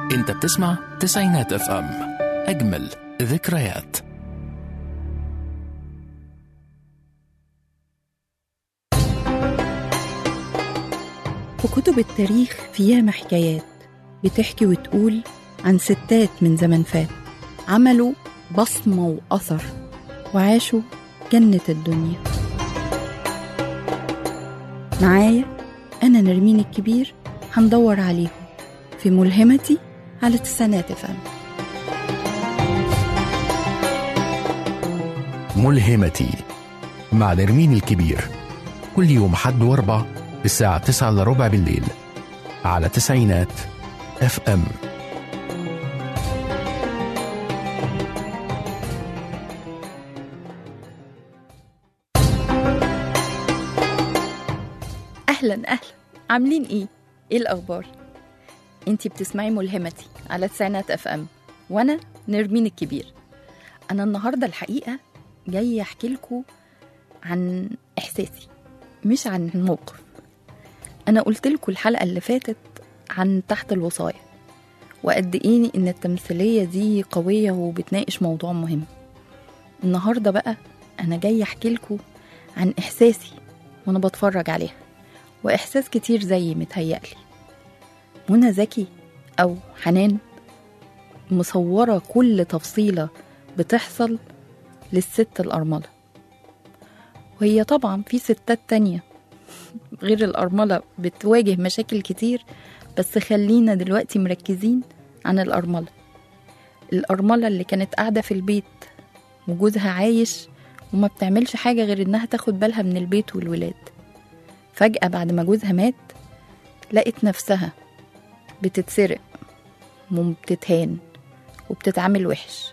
انت بتسمع تسعينات اف ام اجمل ذكريات في كتب التاريخ في ياما حكايات بتحكي وتقول عن ستات من زمن فات عملوا بصمة وأثر وعاشوا جنة الدنيا معايا أنا نرمين الكبير هندور عليهم في ملهمتي على تسعينات فهم ملهمتي مع نرمين الكبير كل يوم حد واربع الساعة تسعة إلا ربع بالليل على تسعينات اف ام أهلا أهلا عاملين إيه؟ إيه الأخبار؟ أنتي بتسمعي ملهمتي على تسعينات أف أم وأنا نرمين الكبير أنا النهاردة الحقيقة جاية أحكي لكم عن إحساسي مش عن موقف أنا قلت لكم الحلقة اللي فاتت عن تحت الوصاية وقد إيه إن التمثيلية دي قوية وبتناقش موضوع مهم النهاردة بقى أنا جاية أحكي لكم عن إحساسي وأنا بتفرج عليها وإحساس كتير زيي متهيألي منى زكي أو حنان مصورة كل تفصيلة بتحصل للست الأرملة وهي طبعا في ستات تانية غير الأرملة بتواجه مشاكل كتير بس خلينا دلوقتي مركزين عن الأرملة الأرملة اللي كانت قاعدة في البيت وجوزها عايش وما بتعملش حاجة غير إنها تاخد بالها من البيت والولاد فجأة بعد ما جوزها مات لقت نفسها بتتسرق وبتتهان وبتتعامل وحش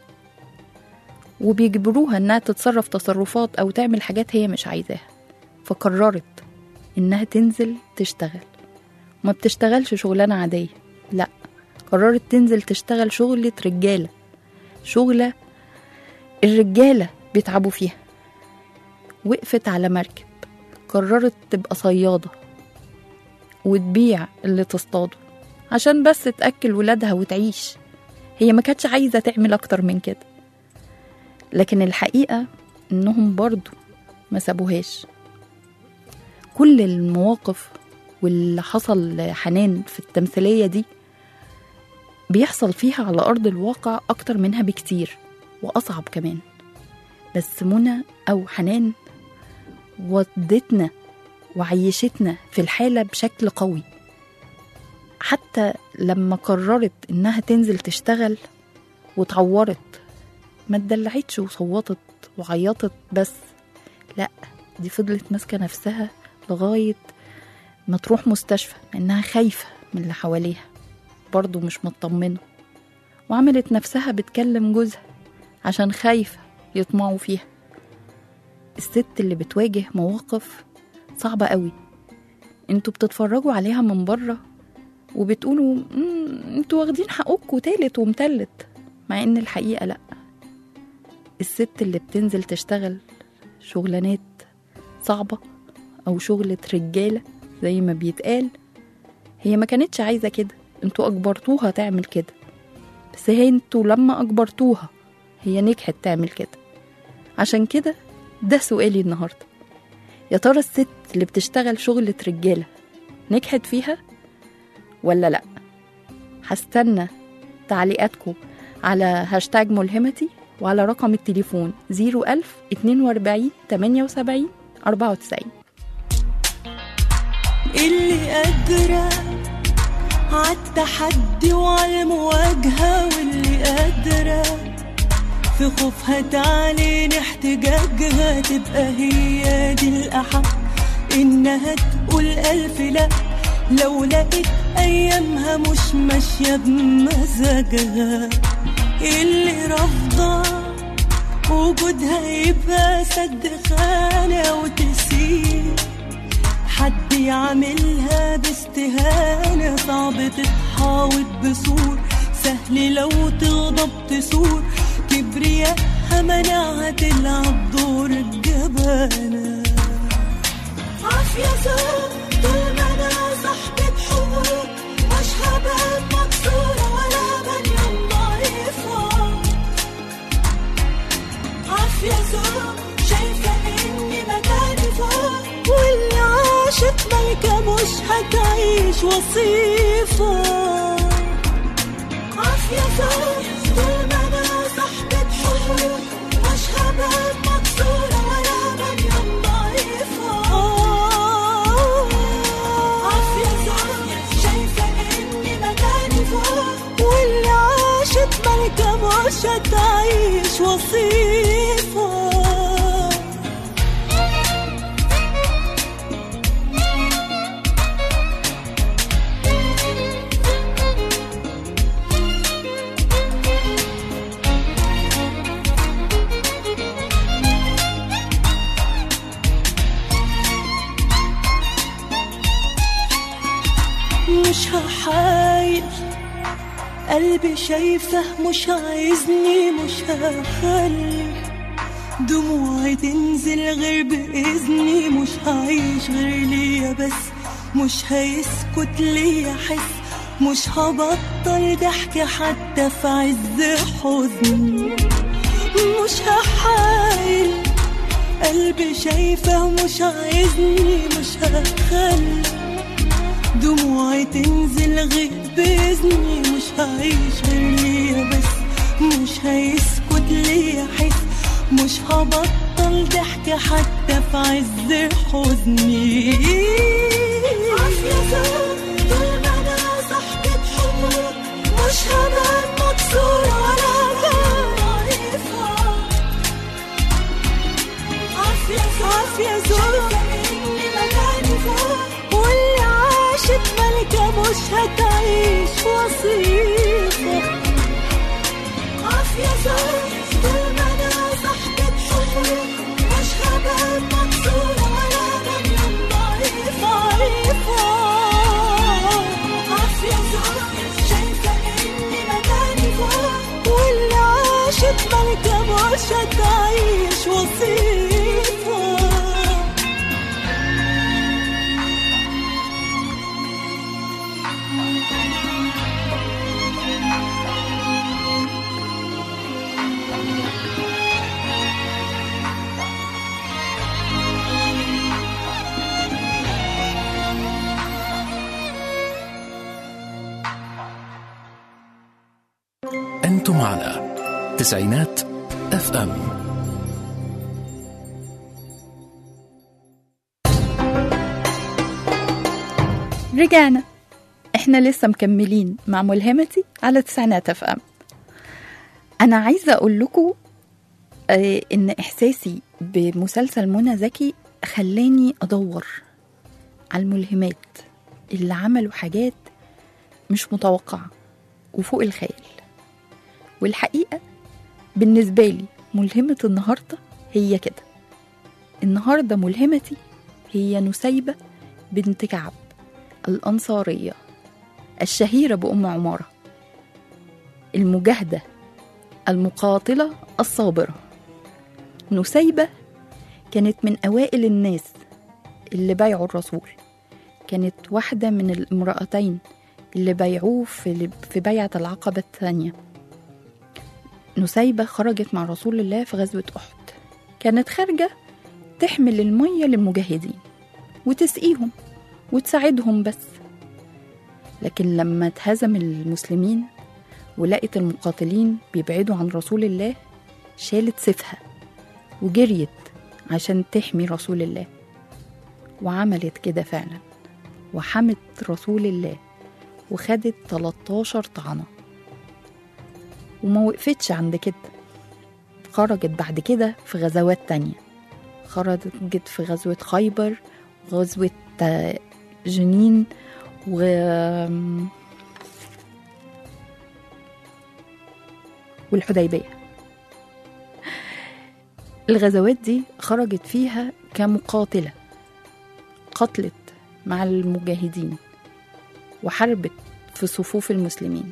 وبيجبروها انها تتصرف تصرفات او تعمل حاجات هي مش عايزاها فقررت انها تنزل تشتغل ما بتشتغلش شغلانة عادية لا قررت تنزل تشتغل شغلة رجالة شغلة الرجالة بيتعبوا فيها وقفت على مركب قررت تبقى صيادة وتبيع اللي تصطاده عشان بس تأكل ولادها وتعيش هي ما كانتش عايزة تعمل أكتر من كده لكن الحقيقة إنهم برضو ما سابوهاش كل المواقف واللي حصل لحنان في التمثيلية دي بيحصل فيها على أرض الواقع أكتر منها بكتير وأصعب كمان بس منى أو حنان ودتنا وعيشتنا في الحالة بشكل قوي حتى لما قررت إنها تنزل تشتغل واتعورت ما اتدلعتش وصوتت وعيطت بس لا دي فضلت ماسكة نفسها لغاية ما تروح مستشفى إنها خايفة من اللي حواليها برضه مش مطمنة وعملت نفسها بتكلم جوزها عشان خايفة يطمعوا فيها الست اللي بتواجه مواقف صعبة قوي انتوا بتتفرجوا عليها من بره وبتقولوا "مم، انتوا واخدين حقكوا تالت ومتلت مع ان الحقيقة لأ الست اللي بتنزل تشتغل شغلانات صعبة أو شغلة رجالة زي ما بيتقال هي ما كانتش عايزة كده انتوا أجبرتوها تعمل كده بس هي انتوا لما أجبرتوها هي نجحت تعمل كده عشان كده ده سؤالي النهاردة يا ترى الست اللي بتشتغل شغلة رجالة نجحت فيها ولا لأ هستنى تعليقاتكم على هاشتاج ملهمتي وعلى رقم التليفون 01000 42 78 94 اللي قادرة عالتحدي وعالمواجهة واللي قادرة في خوفها تعلن احتجاجها تبقى هي دي الأحق إنها تقول ألف لأ لو لقيت أيامها مش ماشية بمزاجها اللي رافضة وجودها يبقى سد خانة وتسيب حد يعملها باستهانة صعب تتحاوط بسور سهل لو تغضب تسور كبرياءها منعها تلعب دور الجبانة عافية زوج طول ما انا صاحبة حقوق مش هبقى مكسورة ولا تعيش وصيفة عافية زوج طول ما أنا صاحبة حقوق مش هبات مكسورة ولا مريم ضعيفة عافية زوج شايفة إني مكاني فوق واللي عاشت ملكة مش هتعيش وصيفة مش هحايل قلبي شايفه مش عايزني مش هخلي دموعي تنزل غير بإذني مش هعيش غير ليا بس مش هيسكت ليا حس مش هبطل ضحك حتى في عز حزني مش هحايل قلبي شايفه مش عايزني مش هخلي دموعي تنزل غير بإذني مش هعيش غير ليا بس مش هيسكت ليا حس مش هبطل ضحك حتى في عز حزني عافية زوج طول ما أنا صاحبة حقوق مش هبقى مكسورة ولا هبقى ضعيفة عافية زوج عافية زوج إني مكاني فوق واللي عاشت ملكة مش هتعيش وصيفة عافية زوج طول ما أنا صاحبة حقوق مش هبقى مكسورة ولا مريم ضعيفة ضعيفة عافية زوج شايفة إني مكاني فوق واللي عاشت ملكة مش هتعيش وصيفة أنتم على تسعينات اف ام رجعنا احنا لسه مكملين مع ملهمتي على تسعينات اف ام انا عايزه اقول لكم آه ان احساسي بمسلسل منى زكي خلاني ادور على الملهمات اللي عملوا حاجات مش متوقعه وفوق الخيال والحقيقه بالنسبه لي ملهمه النهارده هي كده النهارده ملهمتي هي نسيبه بنت كعب الأنصارية الشهيرة بأم عمارة المجاهدة المقاتلة الصابرة نسيبة كانت من أوائل الناس اللي بايعوا الرسول كانت واحدة من الامرأتين اللي بايعوه في في بيعة العقبة الثانية نسيبة خرجت مع رسول الله في غزوة أحد كانت خارجة تحمل المية للمجاهدين وتسقيهم وتساعدهم بس لكن لما اتهزم المسلمين ولقت المقاتلين بيبعدوا عن رسول الله شالت سيفها وجريت عشان تحمي رسول الله وعملت كده فعلا وحمت رسول الله وخدت 13 طعنة وما وقفتش عند كده خرجت بعد كده في غزوات تانية خرجت في غزوة خيبر غزوة جنين و والحديبية الغزوات دي خرجت فيها كمقاتلة قتلت مع المجاهدين وحاربت في صفوف المسلمين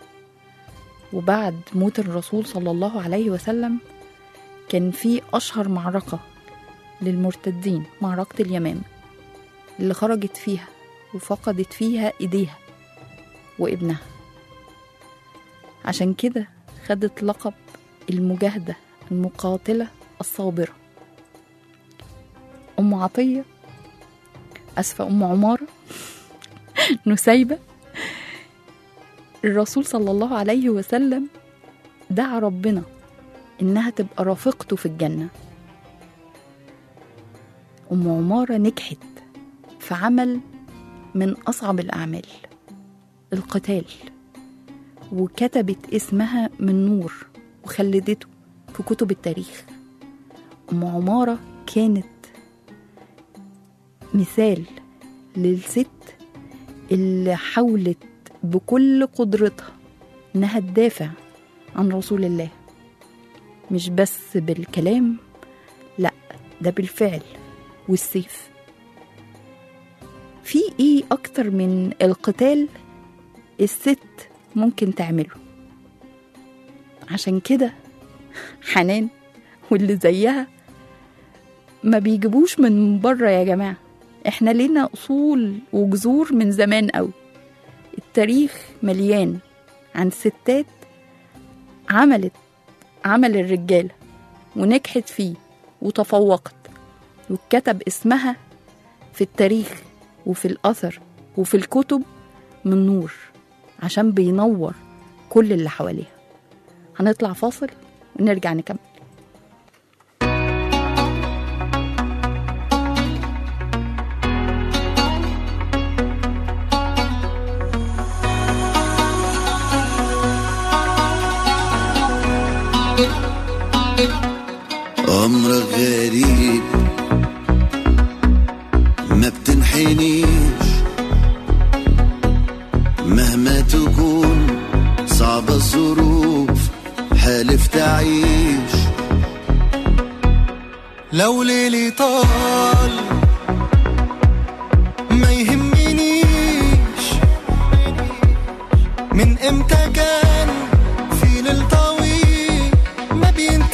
وبعد موت الرسول صلى الله عليه وسلم كان في أشهر معركة للمرتدين معركة اليمامة اللي خرجت فيها وفقدت فيها ايديها وابنها عشان كده خدت لقب المجاهدة المقاتلة الصابرة أم عطية أسفة أم عمارة نسيبة الرسول صلى الله عليه وسلم دعا ربنا إنها تبقى رافقته في الجنة أم عمارة نجحت في عمل من أصعب الأعمال القتال وكتبت اسمها من نور وخلدته في كتب التاريخ أم عمارة كانت مثال للست اللي حاولت بكل قدرتها إنها تدافع عن رسول الله مش بس بالكلام لأ ده بالفعل والسيف في ايه اكتر من القتال الست ممكن تعمله عشان كده حنان واللي زيها ما بيجيبوش من بره يا جماعة احنا لينا اصول وجذور من زمان قوي التاريخ مليان عن ستات عملت عمل الرجالة ونجحت فيه وتفوقت واتكتب اسمها في التاريخ وفي الأثر وفي الكتب من نور عشان بينور كل اللي حواليها هنطلع فاصل ونرجع نكمل أمرك غريب ما بتنحنيش مهما تكون صعبة الظروف حالف تعيش لو ليلي طال ما يهمنيش من امتى كان في ليل طويل ما بينتهيش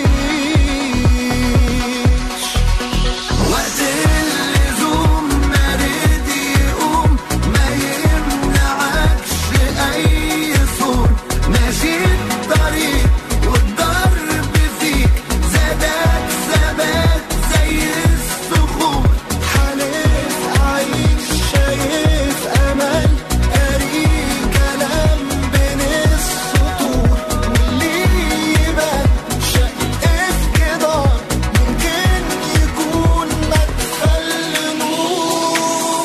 وقت اللزوم ما رد يقوم ما يمنعكش أي صوت ماشي الطريق والضرب فيك زادك ثبات زي الصخور حالف عايش شايف امل قاري كلام بين السطور واللي يبان شق في جدار ممكن يكون مدخل نور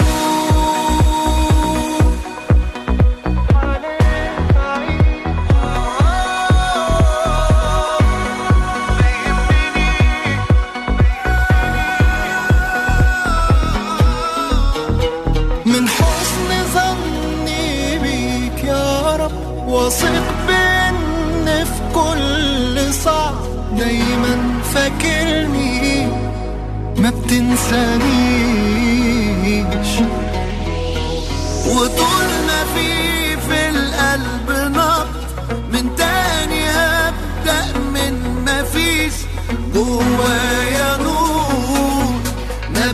من حسن ظني بيك يا رب واثق بان في كل صعب دايما فاكرني ما بتنسانيش وطول ما في في القلب نبض من تاني هبدأ من ما فيش جوايا نور ما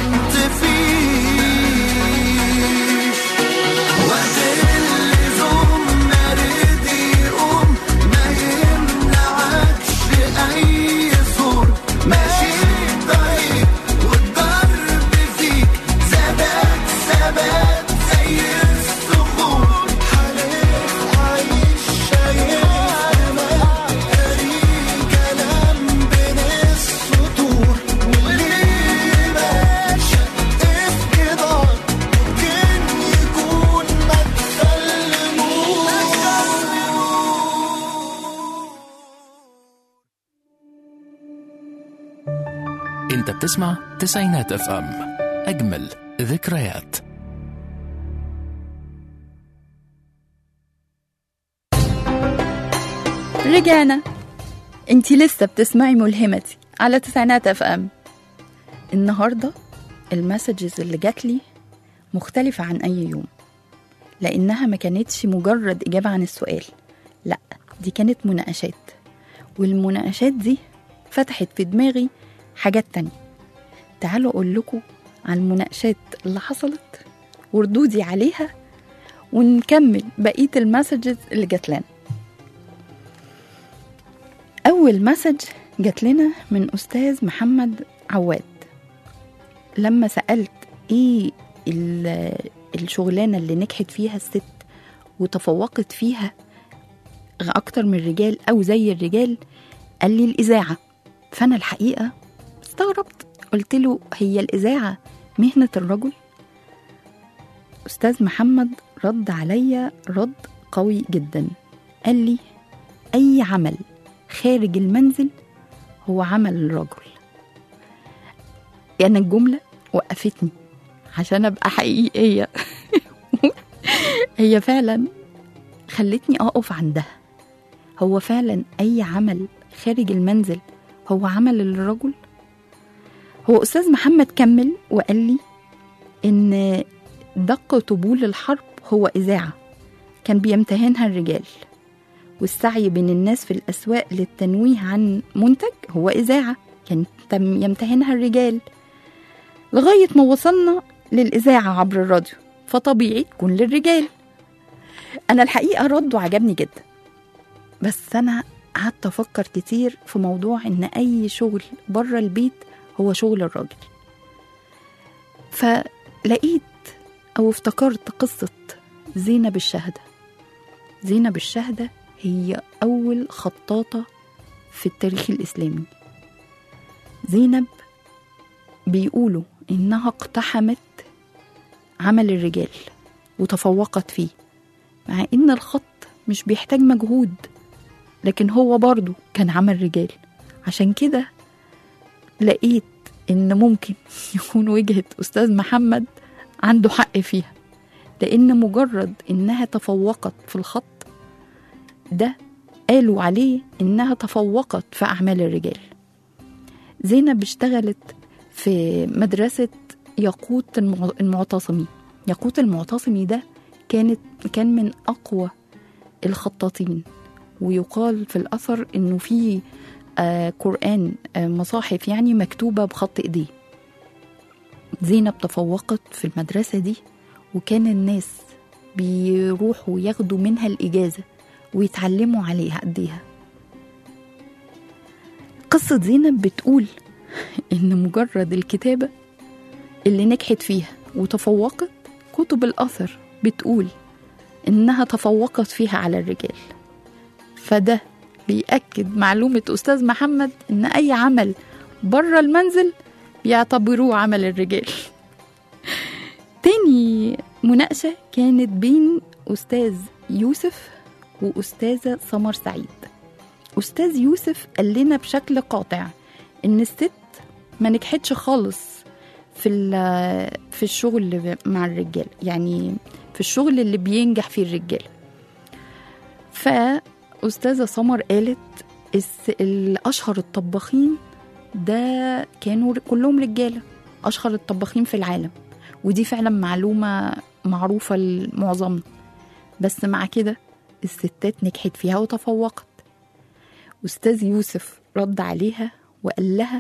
بينطفيش وقت اللزوم ما رد يقوم ما يمنعكش أي صوت ماشي الطريق والضرب فيك زادك ثبات زي الصخور حالف عايش شايف امل قاري كلام بين السطور واللي ماشي في جدار ممكن يكون مدخل نور انت بتسمع تسعينات اف ام اجمل ذكريات رجعنا انتي لسه بتسمعي ملهمتي على تسعينات اف ام النهارده المسجز اللي جات لي مختلفة عن أي يوم لأنها ما كانتش مجرد إجابة عن السؤال لأ دي كانت مناقشات والمناقشات دي فتحت في دماغي حاجات تانية تعالوا أقول لكم عن المناقشات اللي حصلت وردودي عليها ونكمل بقية المسجز اللي جات لنا أول مسج جات لنا من أستاذ محمد عواد لما سألت إيه ال- الشغلانة اللي نجحت فيها الست وتفوقت فيها أكتر من الرجال أو زي الرجال قال لي الإذاعة فأنا الحقيقة استغربت قلت له هي الإذاعة مهنة الرجل أستاذ محمد رد عليا رد قوي جدا قال لي أي عمل خارج المنزل هو عمل الرجل يعني الجملة وقفتني عشان أبقى حقيقية هي فعلا خلتني أقف عندها هو فعلا أي عمل خارج المنزل هو عمل الرجل هو أستاذ محمد كمل وقال لي إن دق طبول الحرب هو إذاعة كان بيمتهنها الرجال والسعي بين الناس في الأسواق للتنويه عن منتج هو إذاعة كان تم- يمتهنها الرجال لغاية ما وصلنا للإذاعة عبر الراديو فطبيعي تكون للرجال أنا الحقيقة رده عجبني جدا بس أنا قعدت أفكر كتير في موضوع إن أي شغل بره البيت هو شغل الراجل فلقيت أو افتكرت قصة زينب الشهدة زينب الشهدة هي أول خطاطة في التاريخ الإسلامي زينب بيقولوا إنها اقتحمت عمل الرجال وتفوقت فيه مع إن الخط مش بيحتاج مجهود لكن هو برضو كان عمل رجال عشان كده لقيت إن ممكن يكون وجهة أستاذ محمد عنده حق فيها لأن مجرد إنها تفوقت في الخط ده قالوا عليه إنها تفوقت في أعمال الرجال زينب اشتغلت في مدرسة ياقوت المع- المعتصمي ياقوت المعتصمي ده كانت كان من أقوى الخطاطين ويقال في الأثر إنه في آه قرآن آه مصاحف يعني مكتوبة بخط إيديه زينب تفوقت في المدرسة دي وكان الناس بيروحوا ياخدوا منها الإجازة ويتعلموا عليها قديها قصة زينب بتقول إن مجرد الكتابة اللي نجحت فيها وتفوقت كتب الأثر بتقول إنها تفوقت فيها على الرجال فده بيأكد معلومة أستاذ محمد إن أي عمل بره المنزل بيعتبروه عمل الرجال تاني مناقشة كانت بين أستاذ يوسف وأستاذة سمر سعيد أستاذ يوسف قال لنا بشكل قاطع إن الست ما نجحتش خالص في ال- في الشغل مع الرجال يعني في الشغل اللي بينجح فيه الرجال فأستاذة سمر قالت الس- الأشهر الطباخين ده كانوا كلهم رجالة أشهر الطباخين في العالم ودي فعلا معلومة معروفة لمعظمنا بس مع كده الستات نجحت فيها وتفوقت أستاذ يوسف رد عليها وقال لها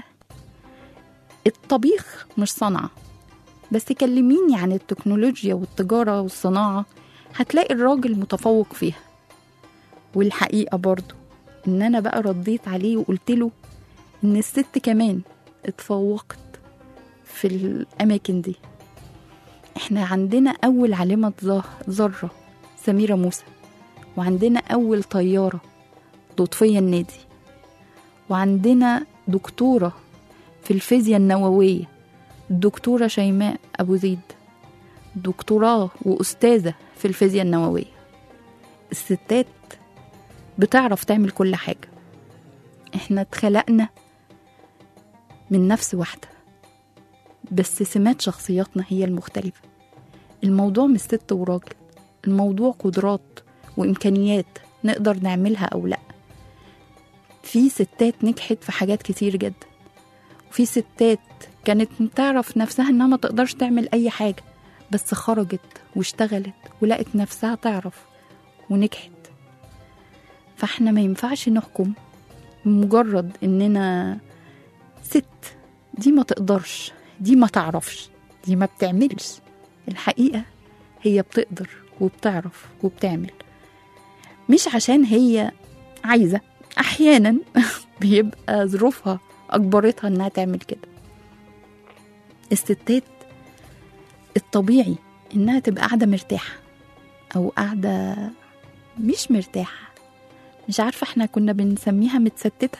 الطبيخ مش صنعة بس كلميني عن التكنولوجيا والتجارة والصناعة هتلاقي الراجل متفوق فيها والحقيقة برضو إن أنا بقى رديت عليه وقلت له إن الست كمان اتفوقت في الأماكن دي إحنا عندنا أول عالمة ذ- ذرة سميرة موسى وعندنا أول طيارة لطفية النادي وعندنا دكتورة في الفيزياء النووية الدكتورة شيماء أبو زيد دكتوراه وأستاذة في الفيزياء النووية الستات بتعرف تعمل كل حاجة احنا اتخلقنا من نفس واحدة بس سمات شخصياتنا هي المختلفة الموضوع مش ست وراجل الموضوع قدرات وإمكانيات نقدر نعملها أو لأ في ستات نجحت في حاجات كتير جدا وفي ستات كانت تعرف نفسها انها ما تقدرش تعمل اي حاجة بس خرجت واشتغلت ولقت نفسها تعرف ونجحت فاحنا ما ينفعش نحكم مجرد اننا ست دي ما تقدرش دي ما تعرفش دي ما بتعملش الحقيقة هي بتقدر وبتعرف وبتعمل مش عشان هي عايزة أحيانا بيبقى ظروفها أجبرتها إنها تعمل كده الستات الطبيعي إنها تبقى قاعدة مرتاحة أو قاعدة مش مرتاحة مش عارفة احنا كنا بنسميها متستتة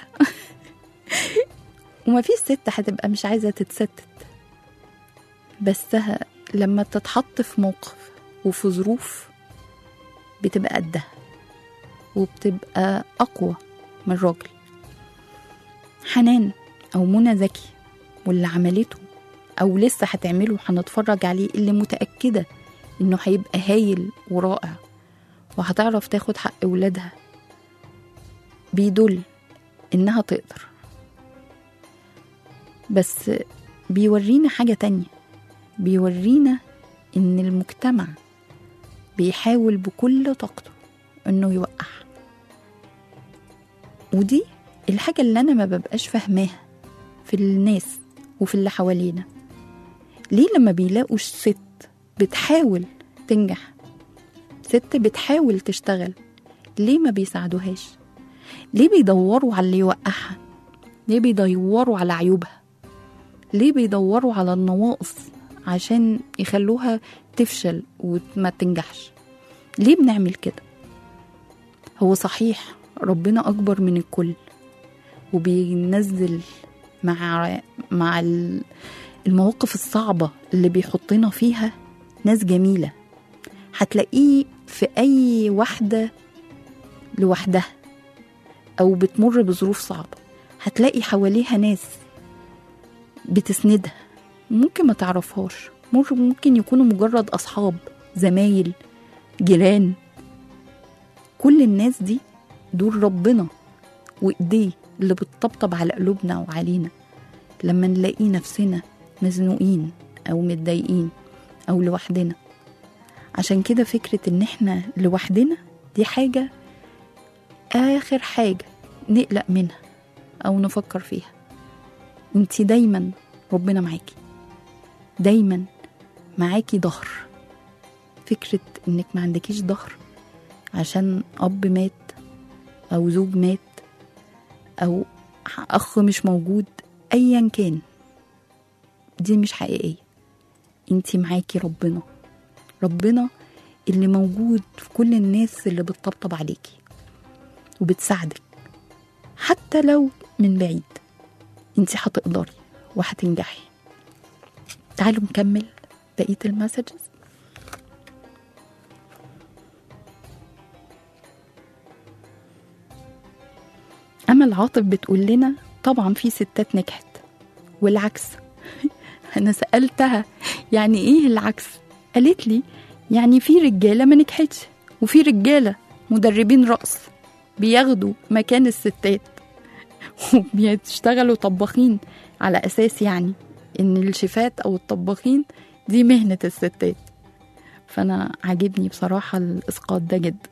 وما فيش ست هتبقى مش عايزة تتستت بس ه- لما تتحط في موقف وفي ظروف بتبقى قدها وبتبقى أقوى من الراجل حنان أو منى زكي واللي عملته أو لسه هتعمله هنتفرج عليه اللي متأكدة إنه هيبقى هايل ورائع وهتعرف تاخد حق ولادها بيدل إنها تقدر بس بيورينا حاجة تانية بيورينا إن المجتمع بيحاول بكل طاقته إنه يوقعها ودي الحاجة اللي أنا ما ببقاش فاهماها في الناس وفي اللي حوالينا ليه لما بيلاقوا ست بتحاول تنجح ست بتحاول تشتغل ليه ما بيساعدوهاش ليه بيدوروا على اللي يوقعها ليه بيدوروا على عيوبها ليه بيدوروا على النواقص عشان يخلوها تفشل وما تنجحش ليه بنعمل كده هو صحيح ربنا أكبر من الكل وبينزل مع مع ال- المواقف الصعبة اللي بيحطنا فيها ناس جميلة هتلاقيه في أي واحدة لوحدها أو بتمر بظروف صعبة هتلاقي حواليها ناس بتسندها ممكن ما تعرفهاش مر- ممكن يكونوا مجرد أصحاب زمايل جيران كل الناس دي دول ربنا وإيديه اللي بتطبطب على قلوبنا وعلينا لما نلاقي نفسنا مزنوقين أو متضايقين أو لوحدنا عشان كده فكرة إن إحنا لوحدنا دي حاجة آخر حاجة نقلق منها أو نفكر فيها انتي دايما ربنا معاكي دايما معاكي ظهر فكرة انك ما عندكيش ظهر عشان اب مات او زوج مات او اخ مش موجود ايا كان دي مش حقيقية انتي معاكي ربنا ربنا اللي موجود في كل الناس اللي بتطبطب عليكي وبتساعدك حتى لو من بعيد انتي هتقدري وهتنجحي تعالوا نكمل بقية المسجز أمل عاطف بتقول لنا طبعا في ستات نجحت والعكس أنا سألتها يعني إيه العكس قالت لي يعني في رجالة ما نجحتش وفي رجالة مدربين رقص بياخدوا مكان الستات وبيشتغلوا طباخين على أساس يعني إن الشيفات أو الطباخين دي مهنة الستات فأنا عاجبني بصراحة الإسقاط ده جدا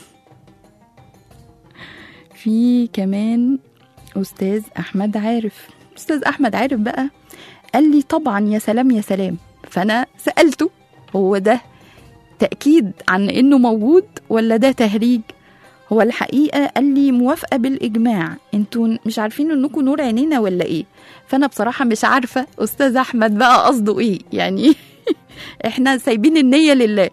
في كمان أستاذ أحمد عارف أستاذ أحمد عارف بقى قال لي طبعا يا سلام يا سلام فأنا سألته هو ده تأكيد عن إنه موجود ولا ده تهريج هو الحقيقة قال لي موافقة بالإجماع انتوا مش عارفين انكم نور عينينا ولا ايه فأنا بصراحة مش عارفة أستاذ أحمد بقى قصده ايه يعني احنا سايبين النية لله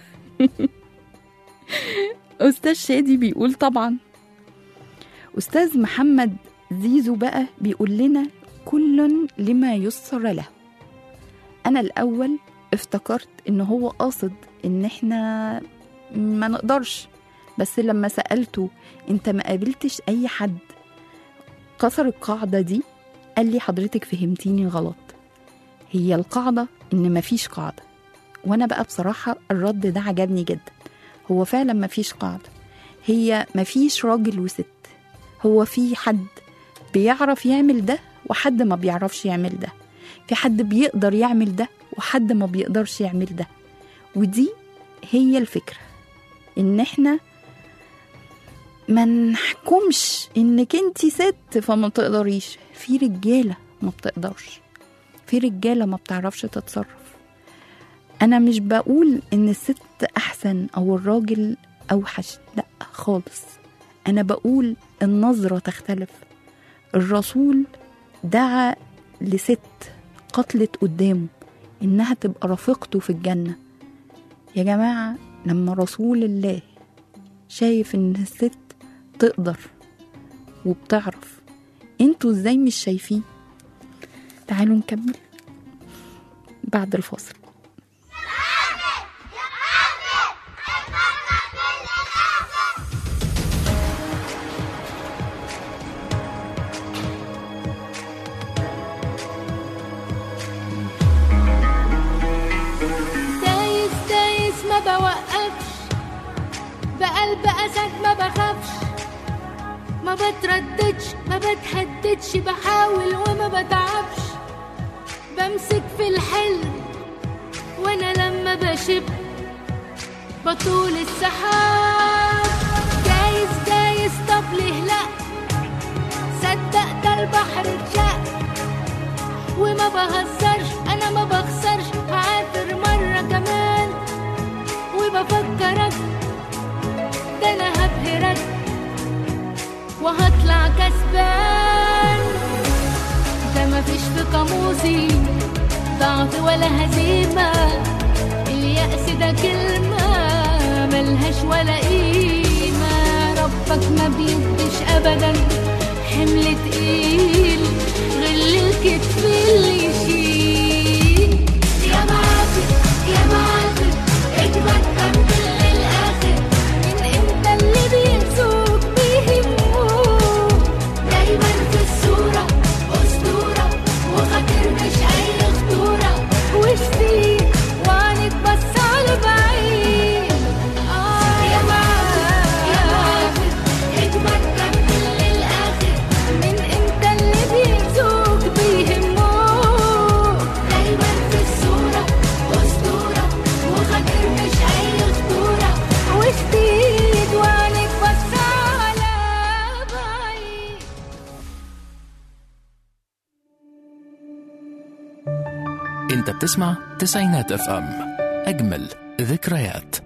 أستاذ شادي بيقول طبعا أستاذ محمد زيزو بقى بيقول لنا كل لما يسر له أنا الأول افتكرت إن هو قاصد إن إحنا ما نقدرش بس لما سألته أنت ما قابلتش أي حد كسر القاعدة دي قال لي حضرتك فهمتيني غلط هي القاعدة إن مفيش قاعدة وأنا بقى بصراحة الرد ده عجبني جدا هو فعلا مفيش قاعدة هي مفيش راجل وست هو في حد بيعرف يعمل ده وحد ما بيعرفش يعمل ده في حد بيقدر يعمل ده وحد ما بيقدرش يعمل ده ودي هي الفكرة ان احنا ما نحكمش انك انتي ست فما تقدريش في رجالة ما بتقدرش في رجالة ما بتعرفش تتصرف انا مش بقول ان الست احسن او الراجل اوحش لا خالص انا بقول النظرة تختلف الرسول دعا لست قتلت قدامه انها تبقى رفيقته في الجنة يا جماعة لما رسول الله شايف ان الست تقدر وبتعرف انتوا ازاي مش شايفين تعالوا نكمل بعد الفاصل دايس دايس ما بوقفش بقلب أسد ما بخافش ما بترددش ما بتهددش بحاول وما بتعبش بمسك في الحلم وانا لما بشب بطول السحاب دايس دايس طب ليه لا صدق ده البحر اتشق وما بهزرش انا ما بخسرش هعافر مرة كمان وبفكرك ده انا هبهرك وهطلع كسبان ده مفيش في قاموسي ضعف ولا هزيمة اليأس ده كلمة ملهاش ولا قيمة ربك ما بيديش أبدا حمل تقيل غل الكتف اللي يشيل يا معافي يا معافي اجمد كمل للآخر من انت اللي بينسوك بيهموك دايما في الصورة أسطورة وخاطر مش أي خطورة وشتي وعنك بس على بعيد آه يا معافي يا معافي اجمد كمل للآخر من انت اللي بينسوك بيهموك دايما في الصورة أسطورة وخاطر مش أي خطورة وشتيت وعنك بس على بعيد انت بتسمع تسعينات اف ام اجمل ذكريات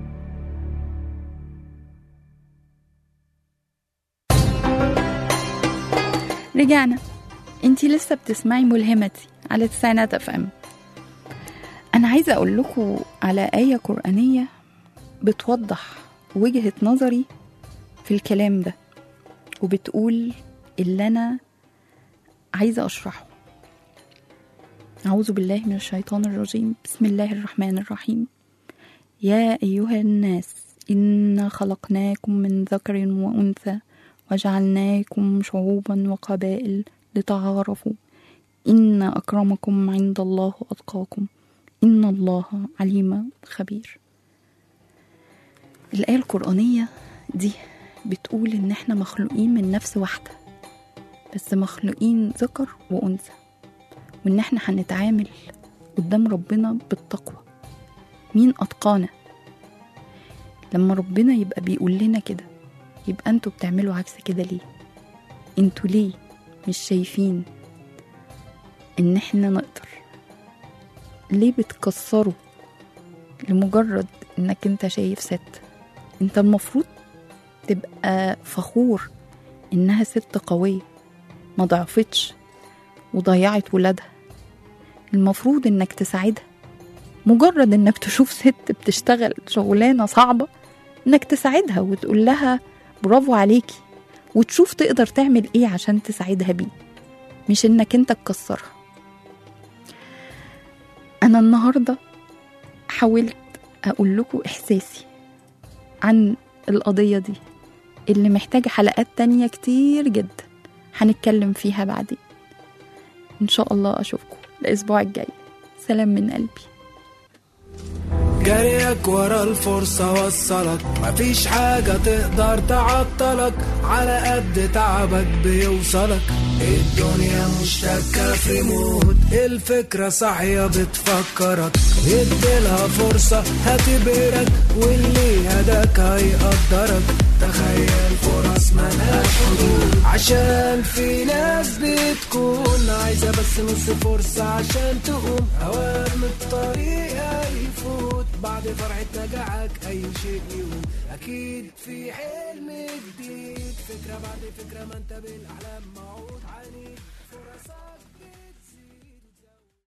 رجعنا انتي لسه بتسمعي ملهمتي على تسعينات اف ام انا عايزه اقول لكم على ايه قرانيه بتوضح وجهه نظري في الكلام ده وبتقول اللي انا عايزه اشرحه اعوذ بالله من الشيطان الرجيم بسم الله الرحمن الرحيم يا ايها الناس انا خلقناكم من ذكر وانثى وجعلناكم شعوبا وقبائل لتعارفوا إن أكرمكم عند الله أتقاكم إن الله عليم خبير الآية القرآنية دي بتقول إن إحنا مخلوقين من نفس واحدة بس مخلوقين ذكر وأنثى وإن إحنا هنتعامل قدام ربنا بالتقوى مين أتقانا لما ربنا يبقى بيقول لنا كده يبقى انتوا بتعملوا عكس كده ليه انتوا ليه مش شايفين ان احنا نقدر ليه بتكسروا لمجرد انك انت شايف ست انت المفروض تبقى فخور انها ست قوية ما ضعفتش وضيعت ولادها المفروض انك تساعدها مجرد انك تشوف ست بتشتغل شغلانة صعبة انك تساعدها وتقول لها برافو عليكي وتشوف تقدر تعمل ايه عشان تساعدها بيه مش انك انت تكسرها انا النهارده حاولت اقول لكم احساسي عن القضيه دي اللي محتاجه حلقات تانية كتير جدا هنتكلم فيها بعدين ان شاء الله اشوفكم الاسبوع الجاي سلام من قلبي جريك ورا الفرصة وصلك مفيش حاجة تقدر تعطلك على قد تعبك بيوصلك الدنيا مشتكة في موت الفكرة صاحية بتفكرك اديلها فرصة هتبهرك واللي هداك هيقدرك تخيل فرص ملهاش حدود عشان في ناس بتكون عايزة بس نص فرصة عشان تقوم أوام الطريق هيفوت بعد فرحة نجاحك أي شيء يقوم أكيد في حلم جديد فكرة بعد فكرة ما انت بالأحلام موعود عنيد